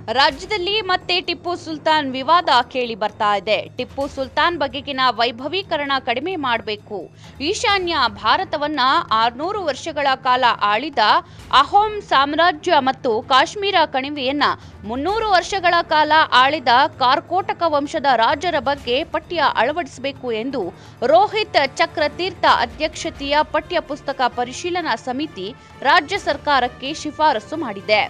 ರಾಜ್ಯದಲ್ಲಿ ಮತ್ತೆ ಟಿಪ್ಪು ಸುಲ್ತಾನ್ ವಿವಾದ ಕೇಳಿ ಬರ್ತಾ ಇದೆ ಟಿಪ್ಪು ಸುಲ್ತಾನ್ ಬಗೆಗಿನ ವೈಭವೀಕರಣ ಕಡಿಮೆ ಮಾಡಬೇಕು ಈಶಾನ್ಯ ಭಾರತವನ್ನ ಆರ್ನೂರು ವರ್ಷಗಳ ಕಾಲ ಆಳಿದ ಅಹೋಂ ಸಾಮ್ರಾಜ್ಯ ಮತ್ತು ಕಾಶ್ಮೀರ ಕಣಿವೆಯನ್ನ ಮುನ್ನೂರು ವರ್ಷಗಳ ಕಾಲ ಆಳಿದ ಕಾರ್ಕೋಟಕ ವಂಶದ ರಾಜರ ಬಗ್ಗೆ ಪಠ್ಯ ಅಳವಡಿಸಬೇಕು ಎಂದು ರೋಹಿತ್ ಚಕ್ರತೀರ್ಥ ಅಧ್ಯಕ್ಷತೆಯ ಪಠ್ಯ ಪುಸ್ತಕ ಪರಿಶೀಲನಾ ಸಮಿತಿ ರಾಜ್ಯ ಸರ್ಕಾರಕ್ಕೆ ಶಿಫಾರಸು ಮಾಡಿದೆ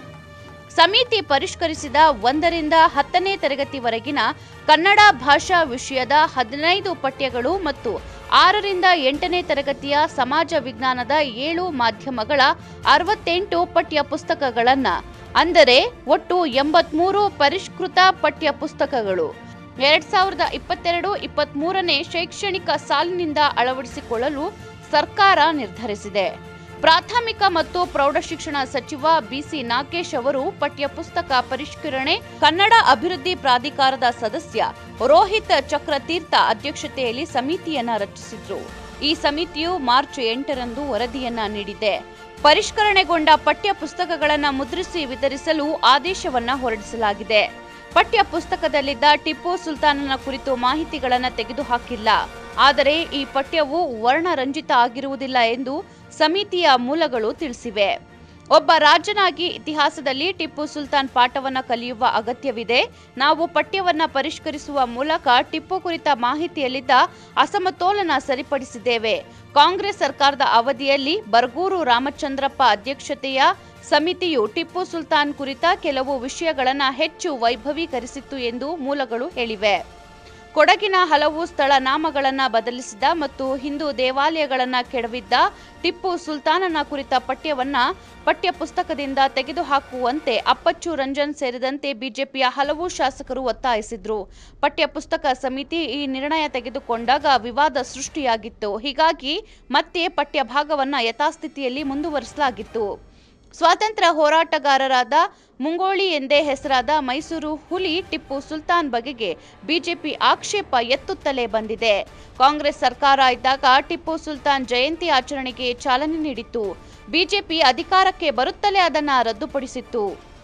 ಸಮಿತಿ ಪರಿಷ್ಕರಿಸಿದ ಒಂದರಿಂದ ಹತ್ತನೇ ತರಗತಿವರೆಗಿನ ಕನ್ನಡ ಭಾಷಾ ವಿಷಯದ ಹದಿನೈದು ಪಠ್ಯಗಳು ಮತ್ತು ಆರರಿಂದ ಎಂಟನೇ ತರಗತಿಯ ಸಮಾಜ ವಿಜ್ಞಾನದ ಏಳು ಮಾಧ್ಯಮಗಳ ಅರವತ್ತೆಂಟು ಪಠ್ಯ ಪುಸ್ತಕಗಳನ್ನು ಅಂದರೆ ಒಟ್ಟು ಎಂಬತ್ಮೂರು ಪರಿಷ್ಕೃತ ಪಠ್ಯ ಪುಸ್ತಕಗಳು ಎರಡ್ ಸಾವಿರದ ಇಪ್ಪತ್ತೆರಡು ಇಪ್ಪತ್ಮೂರನೇ ಶೈಕ್ಷಣಿಕ ಸಾಲಿನಿಂದ ಅಳವಡಿಸಿಕೊಳ್ಳಲು ಸರ್ಕಾರ ನಿರ್ಧರಿಸಿದೆ ಪ್ರಾಥಮಿಕ ಮತ್ತು ಪ್ರೌಢಶಿಕ್ಷಣ ಸಚಿವ ಬಿಸಿ ನಾಗೇಶ್ ಅವರು ಪಠ್ಯ ಪುಸ್ತಕ ಪರಿಷ್ಕರಣೆ ಕನ್ನಡ ಅಭಿವೃದ್ಧಿ ಪ್ರಾಧಿಕಾರದ ಸದಸ್ಯ ರೋಹಿತ್ ಚಕ್ರತೀರ್ಥ ಅಧ್ಯಕ್ಷತೆಯಲ್ಲಿ ಸಮಿತಿಯನ್ನ ರಚಿಸಿದ್ರು ಈ ಸಮಿತಿಯು ಮಾರ್ಚ್ ಎಂಟರಂದು ವರದಿಯನ್ನ ನೀಡಿದೆ ಪರಿಷ್ಕರಣೆಗೊಂಡ ಪಠ್ಯ ಪುಸ್ತಕಗಳನ್ನು ಮುದ್ರಿಸಿ ವಿತರಿಸಲು ಆದೇಶವನ್ನ ಹೊರಡಿಸಲಾಗಿದೆ ಪಠ್ಯ ಪುಸ್ತಕದಲ್ಲಿದ್ದ ಟಿಪ್ಪು ಸುಲ್ತಾನನ ಕುರಿತು ಮಾಹಿತಿಗಳನ್ನು ತೆಗೆದುಹಾಕಿಲ್ಲ ಆದರೆ ಈ ಪಠ್ಯವು ವರ್ಣರಂಜಿತ ಆಗಿರುವುದಿಲ್ಲ ಎಂದು ಸಮಿತಿಯ ಮೂಲಗಳು ತಿಳಿಸಿವೆ ಒಬ್ಬ ರಾಜನಾಗಿ ಇತಿಹಾಸದಲ್ಲಿ ಟಿಪ್ಪು ಸುಲ್ತಾನ್ ಪಾಠವನ್ನ ಕಲಿಯುವ ಅಗತ್ಯವಿದೆ ನಾವು ಪಠ್ಯವನ್ನ ಪರಿಷ್ಕರಿಸುವ ಮೂಲಕ ಟಿಪ್ಪು ಕುರಿತ ಮಾಹಿತಿಯಲ್ಲಿದ್ದ ಅಸಮತೋಲನ ಸರಿಪಡಿಸಿದ್ದೇವೆ ಕಾಂಗ್ರೆಸ್ ಸರ್ಕಾರದ ಅವಧಿಯಲ್ಲಿ ಬರಗೂರು ರಾಮಚಂದ್ರಪ್ಪ ಅಧ್ಯಕ್ಷತೆಯ ಸಮಿತಿಯು ಟಿಪ್ಪು ಸುಲ್ತಾನ್ ಕುರಿತ ಕೆಲವು ವಿಷಯಗಳನ್ನು ಹೆಚ್ಚು ವೈಭವೀಕರಿಸಿತ್ತು ಎಂದು ಮೂಲಗಳು ಹೇಳಿವೆ ಕೊಡಗಿನ ಹಲವು ಸ್ಥಳ ನಾಮಗಳನ್ನು ಬದಲಿಸಿದ ಮತ್ತು ಹಿಂದೂ ದೇವಾಲಯಗಳನ್ನ ಕೆಡವಿದ್ದ ಟಿಪ್ಪು ಸುಲ್ತಾನನ ಕುರಿತ ಪಠ್ಯವನ್ನ ಪಠ್ಯ ಪುಸ್ತಕದಿಂದ ತೆಗೆದುಹಾಕುವಂತೆ ಅಪ್ಪಚ್ಚು ರಂಜನ್ ಸೇರಿದಂತೆ ಬಿಜೆಪಿಯ ಹಲವು ಶಾಸಕರು ಒತ್ತಾಯಿಸಿದ್ರು ಪಠ್ಯ ಪುಸ್ತಕ ಸಮಿತಿ ಈ ನಿರ್ಣಯ ತೆಗೆದುಕೊಂಡಾಗ ವಿವಾದ ಸೃಷ್ಟಿಯಾಗಿತ್ತು ಹೀಗಾಗಿ ಮತ್ತೆ ಪಠ್ಯ ಭಾಗವನ್ನ ಯಥಾಸ್ಥಿತಿಯಲ್ಲಿ ಮುಂದುವರಿಸಲಾಗಿತ್ತು ಸ್ವಾತಂತ್ರ್ಯ ಹೋರಾಟಗಾರರಾದ ಮುಂಗೋಳಿ ಎಂದೇ ಹೆಸರಾದ ಮೈಸೂರು ಹುಲಿ ಟಿಪ್ಪು ಸುಲ್ತಾನ್ ಬಗೆಗೆ ಬಿಜೆಪಿ ಆಕ್ಷೇಪ ಎತ್ತುತ್ತಲೇ ಬಂದಿದೆ ಕಾಂಗ್ರೆಸ್ ಸರ್ಕಾರ ಇದ್ದಾಗ ಟಿಪ್ಪು ಸುಲ್ತಾನ್ ಜಯಂತಿ ಆಚರಣೆಗೆ ಚಾಲನೆ ನೀಡಿತ್ತು ಬಿಜೆಪಿ ಅಧಿಕಾರಕ್ಕೆ ಬರುತ್ತಲೇ ಅದನ್ನು ರದ್ದುಪಡಿಸಿತ್ತು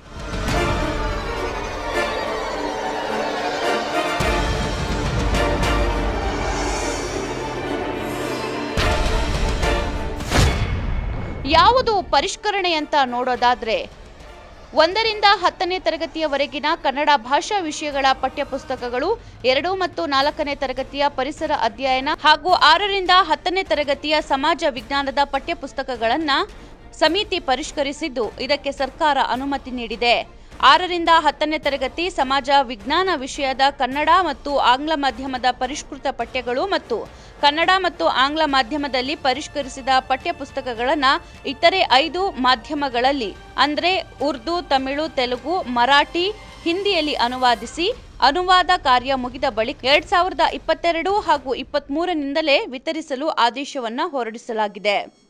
ಯಾವುದು ಪರಿಷ್ಕರಣೆ ಅಂತ ನೋಡೋದಾದ್ರೆ ಒಂದರಿಂದ ಹತ್ತನೇ ತರಗತಿಯವರೆಗಿನ ಕನ್ನಡ ಭಾಷಾ ವಿಷಯಗಳ ಪಠ್ಯಪುಸ್ತಕಗಳು ಎರಡು ಮತ್ತು ನಾಲ್ಕನೇ ತರಗತಿಯ ಪರಿಸರ ಅಧ್ಯಯನ ಹಾಗೂ ಆರರಿಂದ ಹತ್ತನೇ ತರಗತಿಯ ಸಮಾಜ ವಿಜ್ಞಾನದ ಪಠ್ಯಪುಸ್ತಕಗಳನ್ನ ಸಮಿತಿ ಪರಿಷ್ಕರಿಸಿದ್ದು ಇದಕ್ಕೆ ಸರ್ಕಾರ ಅನುಮತಿ ನೀಡಿದೆ ಆರರಿಂದ ಹತ್ತನೇ ತರಗತಿ ಸಮಾಜ ವಿಜ್ಞಾನ ವಿಷಯದ ಕನ್ನಡ ಮತ್ತು ಆಂಗ್ಲ ಮಾಧ್ಯಮದ ಪರಿಷ್ಕೃತ ಪಠ್ಯಗಳು ಮತ್ತು ಕನ್ನಡ ಮತ್ತು ಆಂಗ್ಲ ಮಾಧ್ಯಮದಲ್ಲಿ ಪರಿಷ್ಕರಿಸಿದ ಪಠ್ಯಪುಸ್ತಕಗಳನ್ನು ಇತರೆ ಐದು ಮಾಧ್ಯಮಗಳಲ್ಲಿ ಅಂದರೆ ಉರ್ದು ತಮಿಳು ತೆಲುಗು ಮರಾಠಿ ಹಿಂದಿಯಲ್ಲಿ ಅನುವಾದಿಸಿ ಅನುವಾದ ಕಾರ್ಯ ಮುಗಿದ ಬಳಿಕ ಎರಡ್ ಸಾವಿರದ ಇಪ್ಪತ್ತೆರಡು ಹಾಗೂ ಇಪ್ಪತ್ತ್ ಮೂರನಿಂದಲೇ ವಿತರಿಸಲು ಆದೇಶವನ್ನ ಹೊರಡಿಸಲಾಗಿದೆ